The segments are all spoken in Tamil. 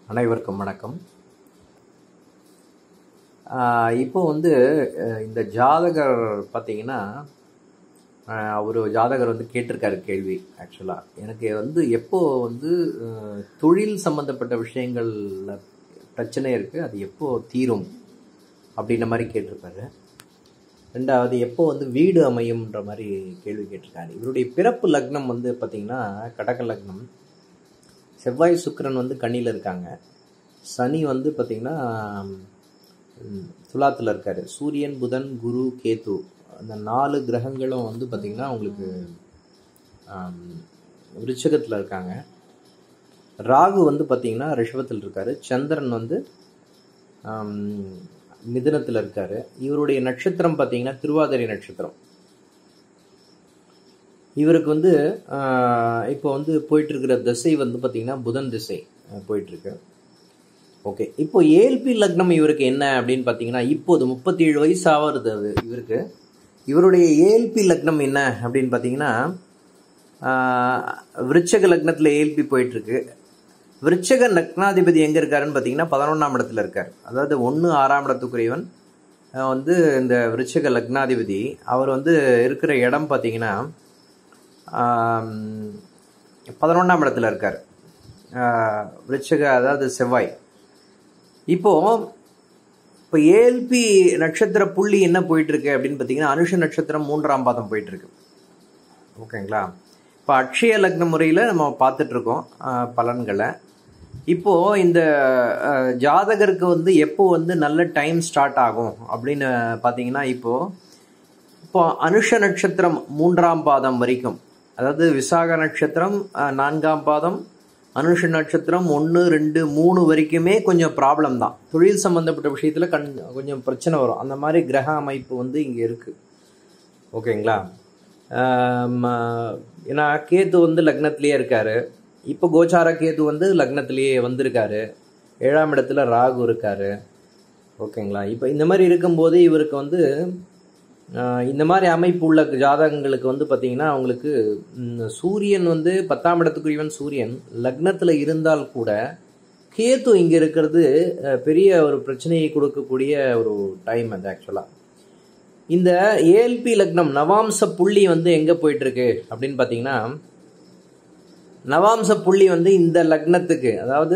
அனைவருக்கும் வணக்கம் ஆஹ் இப்போ வந்து அஹ் இந்த ஜாதகர் பார்த்தீங்கன்னா அவர் ஜாதகர் வந்து கேட்டிருக்காரு கேள்வி ஆக்சுவலாக எனக்கு வந்து எப்போ வந்து அஹ், தொழில் சம்மந்தப்பட்ட விஷயங்கள்ல பிரச்சனை இருக்குது அது எப்போ தீரும் அப்படின்ற மாதிரி கேட்டிருக்காரு ரெண்டாவது எப்போ வந்து வீடு அமையும்ன்ற மாதிரி கேள்வி கேட்டிருக்காரு இவருடைய பிறப்பு லக்னம் வந்து பார்த்தீங்கன்னா கடக லக்னம் செவ்வாய் சுக்கிரன் வந்து கண்ணியில் இருக்காங்க சனி வந்து பார்த்திங்கன்னா துலாத்தில் இருக்கார் சூரியன் புதன் குரு கேது அந்த நாலு கிரகங்களும் வந்து பார்த்திங்கன்னா உங்களுக்கு விருச்சகத்தில் இருக்காங்க ராகு வந்து பார்த்திங்கன்னா ரிஷபத்தில் இருக்கார் சந்திரன் வந்து மிதுனத்தில் இருக்கார் இவருடைய நட்சத்திரம் பார்த்திங்கன்னா திருவாதிரை நட்சத்திரம் இவருக்கு வந்து ஆஹ், இப்போ வந்து போயிட்டு இருக்கிற திசை வந்து பார்த்தீங்கன்னா புதன் திசை அஹ், போயிட்டு இருக்கு ஓகே இப்போ ஏல்பி லக்னம் இவருக்கு என்ன அப்படின்னு பார்த்தீங்கன்னா இப்போது முப்பத்தி ஏழு வயசு ஆகிறது அது இவருக்கு இவருடைய ஏல்பி லக்னம் என்ன அப்படின்னு பார்த்தீங்கன்னா ஆஹ், விருச்சக லக்னத்தில் ஏல்பி போயிட்டு இருக்கு விருச்சக லக்னாதிபதி எங்கே இருக்காருன்னு பார்த்தீங்கன்னா பதினொன்றாம் இடத்துல இருக்கார் அதாவது ஒன்று ஆறாம் இடத்துக்குரியவன் அஹ், வந்து இந்த விருச்சக லக்னாதிபதி அவர் வந்து இருக்கிற இடம் பார்த்தீங்கன்னா பதினொன்றாம் இடத்துல இருக்கார் ஆஹ் விருச்சிக அதாவது செவ்வாய் இப்போ இப்போ ஏல்பி நட்சத்திர புள்ளி என்ன போயிட்டு இருக்கு அப்படின்னு பார்த்தீங்கன்னா அனுஷ நட்சத்திரம் மூன்றாம் பாதம் போயிட்டு இருக்கு ஓகேங்களா இப்போ அக்ஷய லக்ன முறையில் நம்ம பார்த்துட்டு இருக்கோம் ஆஹ் பலன்களை இப்போ இந்த ஆஹ் ஜாதகருக்கு வந்து எப்போ வந்து நல்ல டைம் ஸ்டார்ட் ஆகும் அப்படின்னு பார்த்தீங்கன்னா இப்போ இப்போ அனுஷ நட்சத்திரம் மூன்றாம் பாதம் வரைக்கும் அதாவது விசாக நட்சத்திரம் அஹ், நான்காம் பாதம் அனுஷ நட்சத்திரம் ஒன்று ரெண்டு மூணு வரைக்குமே கொஞ்சம் ப்ராப்ளம் தான் தொழில் சம்மந்தப்பட்ட விஷயத்தில் கண் கொஞ்சம் பிரச்சனை வரும் அந்த மாதிரி கிரக அமைப்பு வந்து இங்கே இருக்குது ஓகேங்களா ஆம், ஆஹ், ஏன்னா கேத்து வந்து லக்னத்திலேயே இருக்காரு இப்போ கோச்சார கேத்து வந்து லக்னத்திலேயே வந்திருக்காரு ஏழாம் இடத்துல ராகு இருக்காரு ஓகேங்களா இப்போ இந்த மாதிரி இருக்கும்போது இவருக்கு வந்து ஆஹ், இந்த மாதிரி அமைப்பு உள்ள ஜாதகங்களுக்கு வந்து பார்த்தீங்கன்னா அவங்களுக்கு ம், சூரியன் வந்து பத்தாம் இடத்துக்குரியவன் சூரியன் லக்னத்தில் இருந்தால் கூட கேத்து இங்கே இருக்கிறது அஹ், பெரிய ஒரு பிரச்சனையை கொடுக்கக்கூடிய ஒரு டைம் அது ஆக்சுவலாக இந்த ஏஎல்பி லக்னம் நவாம்ச புள்ளி வந்து எங்கே போயிட்டு இருக்கு அப்படின்னு பார்த்தீங்கன்னா நவாம்ச புள்ளி வந்து இந்த லக்னத்துக்கு அதாவது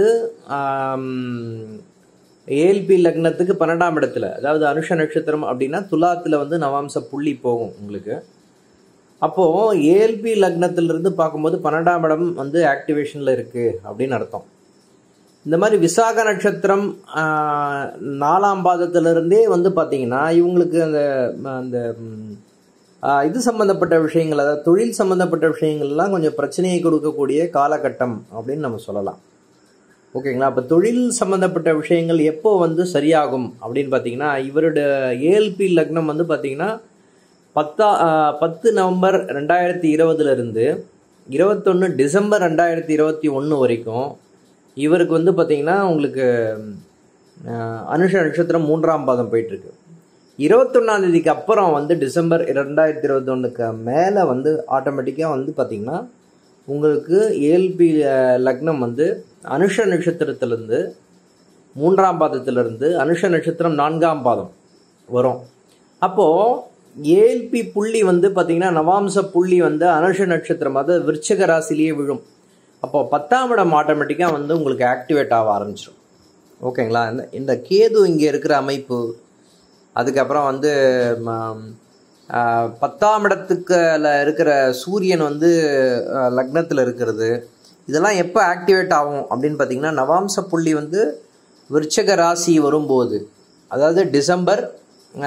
ஏஎல்பி லக்னத்துக்கு பன்னெண்டாம் இடத்துல அதாவது அனுஷ நட்சத்திரம் அப்படின்னா துலாத்தில் வந்து நவாம்ச புள்ளி போகும் உங்களுக்கு அப்போ ஏஎல்பி லக்னத்திலிருந்து பார்க்கும்போது பன்னெண்டாம் இடம் வந்து ஆக்டிவேஷனில் இருக்கு அப்படின்னு அர்த்தம் இந்த மாதிரி விசாக நட்சத்திரம் ஆஹ், நாலாம் பாதத்திலிருந்தே வந்து பார்த்தீங்கன்னா இவங்களுக்கு அந்த அந்த ம், ஆஹ், இது சம்பந்தப்பட்ட விஷயங்கள் அதாவது தொழில் சம்பந்தப்பட்ட விஷயங்கள்லாம் கொஞ்சம் பிரச்சனையை கொடுக்கக்கூடிய காலகட்டம் அப்படின்னு நம்ம சொல்லலாம் ஓகேங்களா அப்போ தொழில் சம்பந்தப்பட்ட விஷயங்கள் எப்போ வந்து சரியாகும் அப்படின்னு பார்த்தீங்கன்னா இவரோட ஏஎல்பி லக்னம் வந்து பார்த்தீங்கன்னா பத்தா ஆஹ், பத்து நவம்பர் ரெண்டாயிரத்தி இருபதுலேருந்து இருபத்தொன்று டிசம்பர் ரெண்டாயிரத்தி இருபத்தி ஒன்று வரைக்கும் இவருக்கு வந்து பார்த்தீங்கன்னா உங்களுக்கு ஆஹ், அனுஷ நட்சத்திரம் மூன்றாம் பாதம் போயிட்டுருக்கு இருபத்தொன்னாம் தேதிக்கு அப்புறம் வந்து டிசம்பர் ரெண்டாயிரத்தி இருபத்தொன்னுக்கு மேலே வந்து ஆட்டோமேட்டிக்காக வந்து பார்த்தீங்கன்னா உங்களுக்கு ஏஎல்பி லக்னம் வந்து அனுஷ நட்சத்திரத்திலிருந்து மூன்றாம் பாதத்திலிருந்து அனுஷ நட்சத்திரம் நான்காம் பாதம் வரும் அப்போது ஏஎல்பி புள்ளி வந்து பார்த்தீங்கன்னா நவாம்ச புள்ளி வந்து அனுஷ நட்சத்திரம் அதாவது விருச்சிக ராசிலேயே விழும் அப்போ பத்தாம் இடம் ஆட்டோமேட்டிக்காக வந்து உங்களுக்கு ஆக்டிவேட் ஆக ஆரம்பிச்சிடும் ஓகேங்களா இந்த இந்த கேது இங்கே இருக்கிற அமைப்பு அதுக்கப்புறம் வந்து ம, ஆ, பத்தாம் இடத்துக்குல இருக்கிற சூரியன் வந்து லக்னத்தில் இருக்கிறது இதெல்லாம் எப்போ ஆக்டிவேட் ஆகும் அப்படின்னு பார்த்தீங்கன்னா நவாம்ச புள்ளி வந்து விருச்சக ராசி வரும்போது அதாவது டிசம்பர் ஆ,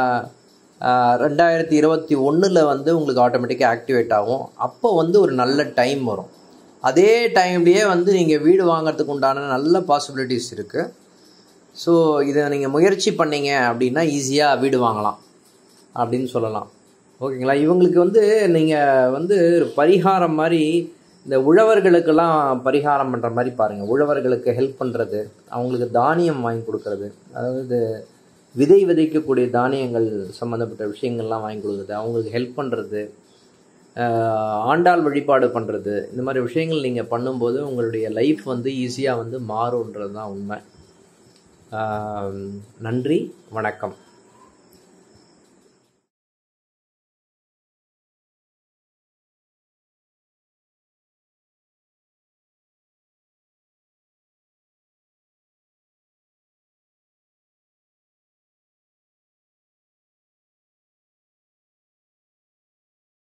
ஆ, ரெண்டாயிரத்தி இருபத்தி ஒன்றில் வந்து உங்களுக்கு ஆட்டோமேட்டிக்காக ஆக்டிவேட் ஆகும் அப்போ வந்து ஒரு நல்ல டைம் வரும் அதே டைம்லேயே வந்து நீங்கள் வீடு வாங்குறதுக்கு உண்டான நல்ல பாசிபிலிட்டிஸ் இருக்குது ஸோ இதை நீங்கள் முயற்சி பண்ணீங்க அப்படின்னா ஈஸியாக வீடு வாங்கலாம் அப்படின்னு சொல்லலாம் ஓகேங்களா இவங்களுக்கு வந்து நீங்கள் வந்து ஒரு பரிகாரம் மாதிரி இந்த உழவர்களுக்கெல்லாம் பரிகாரம் பண்ணுற மாதிரி பாருங்கள் உழவர்களுக்கு ஹெல்ப் பண்ணுறது அவங்களுக்கு தானியம் வாங்கி கொடுக்கறது அதாவது விதை விதைக்கக்கூடிய தானியங்கள் சம்மந்தப்பட்ட விஷயங்கள்லாம் வாங்கி கொடுக்குறது அவங்களுக்கு ஹெல்ப் பண்ணுறது ஆஹ் ஆண்டாள் வழிபாடு பண்ணுறது இந்த மாதிரி விஷயங்கள் நீங்கள் பண்ணும்போது உங்களுடைய லைஃப் வந்து ஈஸியாக வந்து மாறுன்றது தான் உண்மை ஆஹ் நன்றி வணக்கம்